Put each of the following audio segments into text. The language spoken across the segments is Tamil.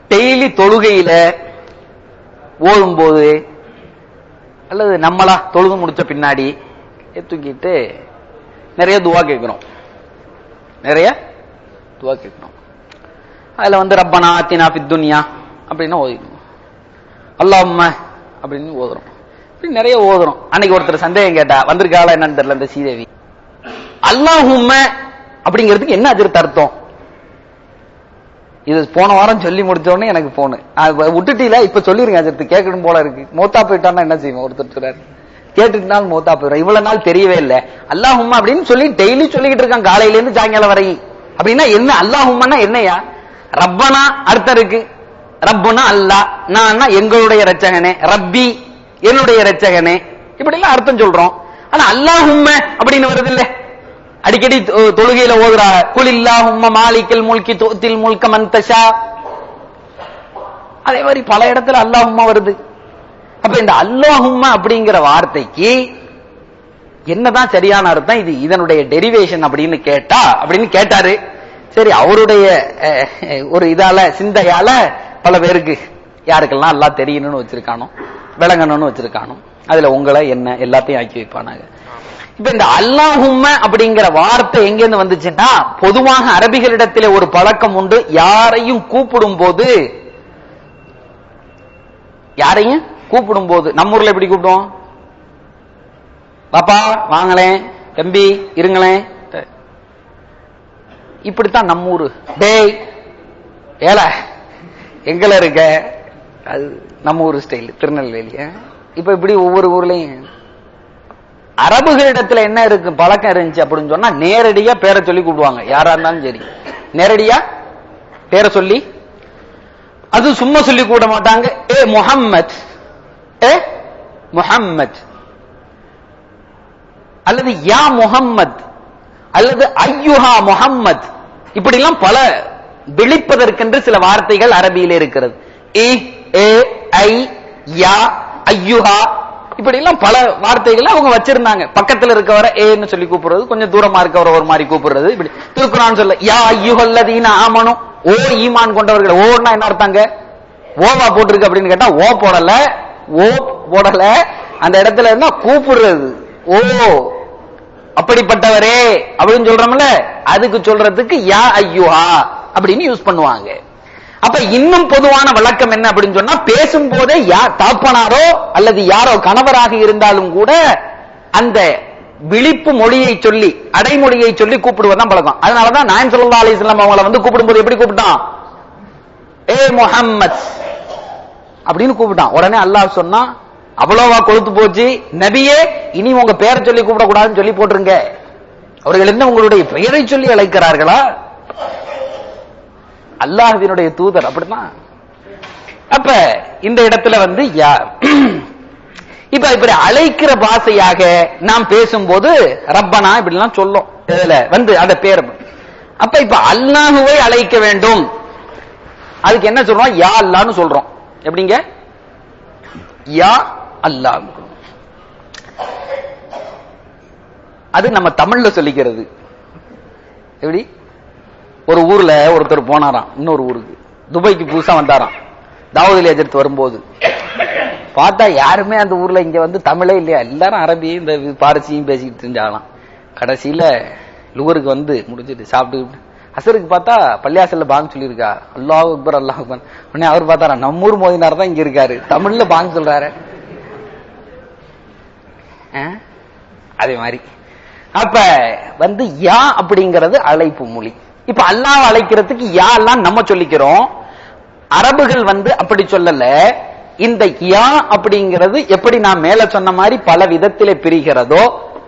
டெய்லி தொழுகையில ஓதும்போது அல்லது நம்மளா தொழுது முடிச்ச பின்னாடி தூக்கிட்டு நிறைய துவா கேட்கிறோம் நிறைய துவா கேட்கிறோம் அதுல வந்து ரப்பனா ஆத்தினா ஃபித் துன்யா அப்படின்னு ஓதிக்கணும் அல்லாஹ்ம அப்படின்னு ஓதுறோம் இப்படி நிறைய ஓதுறோம் அன்னைக்கு ஒருத்தர் சந்தேகம் கேட்டா வந்திருக்காளா என்னன்னு தெரியல இந்த சீதேவி அல்லாஹும்ம அப்படிங்கிறதுக்கு என்ன அதிர்த்த அர்த்தம் இது போன வாரம் சொல்லி முடிச்ச உடனே எனக்கு போனு விட்டுட்டீல இப்ப சொல்லிருங்க அஜர்த்து கேட்கணும் போல இருக்கு மூத்தா போயிட்டான்னா என்ன செய்வோம் ஒருத்தர் சொல்றாரு கேட்டுட்டு நாள் மூத்தா போயிடும் இவ்வளவு நாள் தெரியவே இல்லை அல்லாஹும்மா அப்படின்னு சொல்லி டெய்லி சொல்லிக்கிட்டு இருக்கான் காலையில இருந்து சாயங்காலம் வரையும் அப்படின்னா என்ன அல்லாஹும்மன்னா என்னையா ரப்பனா அர்த்தம் இருக்கு ரப்புனா அல்லா நான் எங்களுடைய ரச்சகனே ரப்பி என்னுடைய ரச்சகனே இப்படி எல்லாம் அர்த்தம் சொல்றோம் ஆனா அல்லாஹும்ம அப்படின்னு வருது இல்ல அடிக்கடி தொ- தொழுகையில ஓதுறா குல் இல்லாஹும்ம மாலிக்கல் முல்கி தோத்தில் முல்க மந்தஷா அதே மாதிரி பல இடத்துல அல்லாஹும்மா வருது அப்ப இந்த அல்லாஹும்ம அப்படிங்கிற வார்த்தைக்கு என்னதான் சரியான அர்த்தம் இது இதனுடைய டெரிவேஷன் அப்படின்னு கேட்டா அப்படின்னு கேட்டாரு சரி அவருடைய அஹ், ஒரு இதால சிந்தையால பல பேருக்கு யாருக்கெல்லாம் எல்லாம் தெரியணும்னு வச்சிருக்கானோ விளங்கணும்னு வச்சிருக்கானோ அதுல உங்களை என்ன எல்லாத்தையும் ஆக்கி வைப்பானாங்க இப்ப இந்த அல்லாஹும்ம அப்படிங்கிற வார்த்தை எங்கிருந்து வந்துச்சுன்னா பொதுவாக அரபிகளிடத்திலே ஒரு பழக்கம் உண்டு யாரையும் கூப்பிடும் போது யாரையும் கூப்பிடும் போது நம்ம ஊர்ல எப்படி கூப்பிடுவோம் பாப்பா வாங்களேன் தம்பி இருங்களேன் இப்படித்தான் நம்ம ஊரு டேய் ஏல எங்கல இருக்க அது நம்ம ஊர் ஸ்டைல் திருநெல்வேலி ஆ? இப்ப இப்படி ஒவ்வொரு ஊர்லயும் அரபுகளிடத்துல என்ன இருக்கு பழக்கம் இருந்துச்சு அப்படின்னு சொன்னா நேரடியா பேரை சொல்லி கூப்பிடுவாங்க யாரா இருந்தாலும் சரி நேரடியா பேரை சொல்லி அது சும்மா சொல்லி கூட மாட்டாங்க ஏ முஹம்மத் ஏ முஹம்மத் அல்லது யா முஹம்மத் அல்லது ஐயுஹா முஹம்மத் இப்படி எல்லாம் பல விழிப்பதற்கென்று சில வார்த்தைகள் அரபியில இருக்கிறது இ ஏ ஐ யா ஐயுஹா இப்படி எல்லாம் பல வார்த்தைகள் அவங்க வச்சிருந்தாங்க பக்கத்துல இருக்கவரை ஏன்னு சொல்லி கூப்பிடுறது கொஞ்சம் தூரமா இருக்கவரை ஒரு மாதிரி கூப்பிடுறது இப்படி திருக்குறான் சொல்ல யா ஐயுஹல்லதீன ஆமனும் ஓ ஈமான் கொண்டவர்கள் ஓன்னா என்ன அர்த்தங்க ஓவா போட்டிருக்கு அப்படின்னு கேட்டா ஓ போடல ஓ போடல அந்த இடத்துல இருந்தா கூப்பிடுறது ஓ அப்படிப்பட்டவரே அப்படின்னு சொல்றோம்ல அதுக்கு சொல்றதுக்கு யா ஐயுஹா அப்படின்னு யூஸ் பண்ணுவாங்க அப்ப இன்னும் பொதுவான வழக்கம் என்ன அப்படின்னு சொன்னா பேசும்போதே யா தாப்பனாரோ அல்லது யாரோ கணவராக இருந்தாலும் கூட அந்த விழிப்பு மொழியை சொல்லி அடைமொழியை சொல்லி கூப்பிடுவதுதான் பழக்கம் அதனாலதான் நாயன் சொல்லா அலிஸ்லாம் அவங்கள வந்து கூப்பிடும்போது எப்படி கூப்பிட்டான் ஏ முஹம்மத் அப்படின்னு கூப்பிட்டான் உடனே அல்லாஹ் சொன்னா அவ்வளவா கொழுத்து போச்சு நபியே இனி உங்க பேரை சொல்லி கூப்பிடக்கூடாதுன்னு சொல்லி போட்டுருங்க அவர்கள் என்ன உங்களுடைய பெயரை சொல்லி அழைக்கிறார்களா அல்லாஹ்வினுடைய தூதர் அப்படிதான் அப்ப இந்த இடத்துல வந்து யா இப்ப இப்படி அழைக்கிற பாஷையாக நாம் பேசும்போது ரப்பனா இப்படிலாம் சொல்லும் இதுல வந்து அந்த பேர் அப்ப இப்ப அல்லாஹுவை அழைக்க வேண்டும் அதுக்கு என்ன சொல்றோம் யா அல்லான்னு சொல்றோம் எப்படிங்க யா அல்லாஹ் அது நம்ம தமிழ்ல சொல்லிக்கிறது எப்படி ஒரு ஊர்ல ஒருத்தர் போனாராம் இன்னொரு ஊருக்கு துபாய்க்கு புதுசா வந்தாராம் தாவூதில் எதிர்த்து வரும்போது பார்த்தா யாருமே அந்த ஊர்ல இங்க வந்து தமிழே இல்லையா எல்லாரும் அரபியும் இந்த பாரசியும் பேசிக்கிட்டு தெரிஞ்சாகலாம் கடைசியில லுவருக்கு வந்து முடிஞ்சிட்டு சாப்பிட்டு அசருக்கு பார்த்தா பள்ளியாசல்ல பாங்க சொல்லியிருக்கா அல்லாஹ் அக்பர் அல்லாஹ் அக்பர் உடனே அவர் பார்த்தாரா நம்ம ஊர் மோதினார் தான் இங்க இருக்காரு தமிழ்ல பாங்க சொல்றாரு ஆ? அதே மாதிரி அப்ப வந்து யா அப்படிங்கிறது அழைப்பு மொழி இப்ப அல்லாஹ் அழைக்கிறதுக்கு யா எல்லாம் நம்ம சொல்லிக்கிறோம் அரபுகள் வந்து அப்படி சொல்லல இந்த யா அப்படிங்கிறது எப்படி நான் மேல சொன்ன மாதிரி பல விதத்திலே பிரிகிறதோ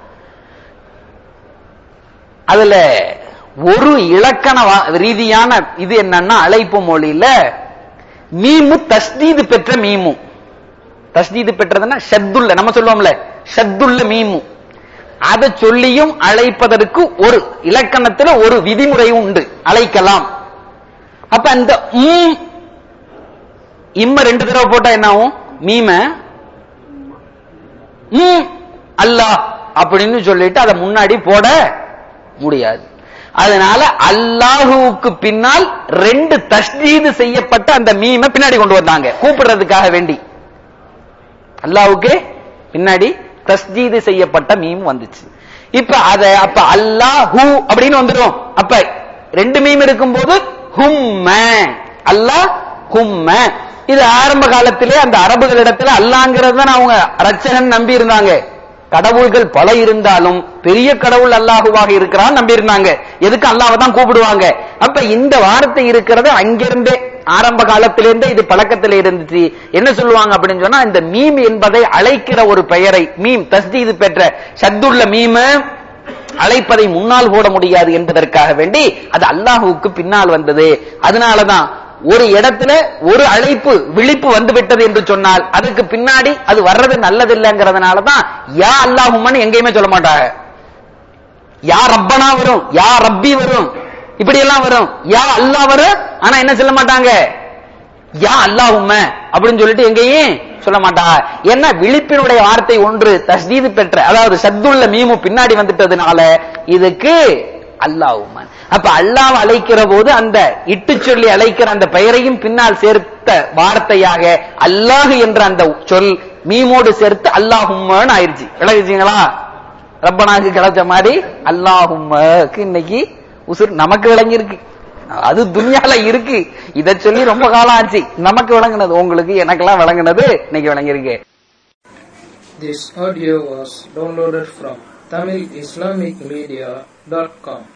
அதுல ஒரு இலக்கண வா- ரீதியான இது என்னன்னா அழைப்பு மொழியில மீமு தஸ்தீது பெற்ற மீமு தஸ்தீது பெற்றதுன்னா ஷத்துள்ள நம்ம சொல்லுவோம்ல ஷத்துள்ள மீமு அதை சொல்லியும் அழைப்பதற்கு ஒரு இலக்கணத்துல ஒரு விதிமுறை உண்டு அழைக்கலாம் அப்ப அந்த உம் இம்ம ரெண்டு தடவை போட்டா என்ன ஆகும் மீம உம் அல்லாஹ் அப்படின்னு சொல்லிட்டு அதை முன்னாடி போட முடியாது அதனால அல்லாஹுவுக்கு பின்னால் ரெண்டு தஸ்தீது செய்யப்பட்ட அந்த மீமை பின்னாடி கொண்டு வந்தாங்க கூப்பிடுறதுக்காக வேண்டி அல்லாஹ்வுக்கு பின்னாடி தஸ்ஜீது செய்யப்பட்ட மீம் வந்துச்சு இப்ப அத அப்ப அல்லாஹு அப்படின்னு வந்துடும் அப்ப ரெண்டு மீம் இருக்கும்போது ஹும்ம அல்லாஹ் ஹும்ம இது ஆரம்ப காலத்திலே அந்த அரபுகளிடத்துல அல்லாங்கிறது தான் அவங்க ரச்சகன் நம்பி இருந்தாங்க கடவுள்கள் பல இருந்தாலும் பெரிய கடவுள் அல்லாஹுவாக இருக்கிறான் நம்பி இருந்தாங்க எதுக்கு அல்லாஹ்வை தான் கூப்பிடுவாங்க அப்ப இந்த வார்த்தை இருக்கிறது அங்கிருந்தே ஆரம்ப காலத்திலிருந்தே இது பழக்கத்தில் இருந்துச்சு என்ன சொல்லுவாங்க அப்படின்னு சொன்னா இந்த மீம் என்பதை அழைக்கிற ஒரு பெயரை மீம் தஸ்தீது பெற்ற சத்துள்ள மீம அழைப்பதை முன்னால் போட முடியாது என்பதற்காக வேண்டி அது அல்லாஹுவுக்கு பின்னால் வந்தது அதனாலதான் ஒரு இடத்துல ஒரு அழைப்பு விழிப்பு வந்து விட்டது என்று சொன்னால் அதுக்கு பின்னாடி அது வர்றது நல்லதில்லைங்கிறதுனாலதான் யா அல்லாஹும்மன்னு எங்கேயுமே சொல்ல மாட்டாங்க யா ரப்பனா வரும் யா ரப்பி வரும் இப்படி எல்லாம் வரும் யா அல்லாஹ் வரும் ஆனா என்ன சொல்ல மாட்டாங்க யா அல்லாஹும்ம அப்படின்னு சொல்லிட்டு எங்கேயும் சொல்ல மாட்டாங்க ஏன்னா விழிப்பினுடைய வார்த்தை ஒன்று தஸ்தீது பெற்ற அதாவது சத்துள்ள மீமு பின்னாடி வந்துட்டதுனால இதுக்கு அல்லாஹும்ம அப்ப அல்லாஹ் அழைக்கிற போது அந்த இட்டு சொல்லி அழைக்கிற அந்த பெயரையும் பின்னால் சேர்த்த வார்த்தையாக அல்லாஹ் என்ற அந்த சொல் மீமோடு சேர்த்து அல்லாஹும்மன்னு ஆயிருச்சு விளங்குச்சுங்களா ரப்பனாக்கு கிடைச்ச மாதிரி அல்லாஹும்மக்கு இன்னைக்கு உசுர் நமக்கு விளங்கியிருக்கு அது துனியால இருக்கு இத சொல்லி ரொம்ப காலம் ஆச்சு நமக்கு விளங்குனது உங்களுக்கு எனக்கெல்லாம் விளங்குனது இன்னைக்கு விளங்கியிருக்கு This audio was downloaded from TamilIslamicMedia.com.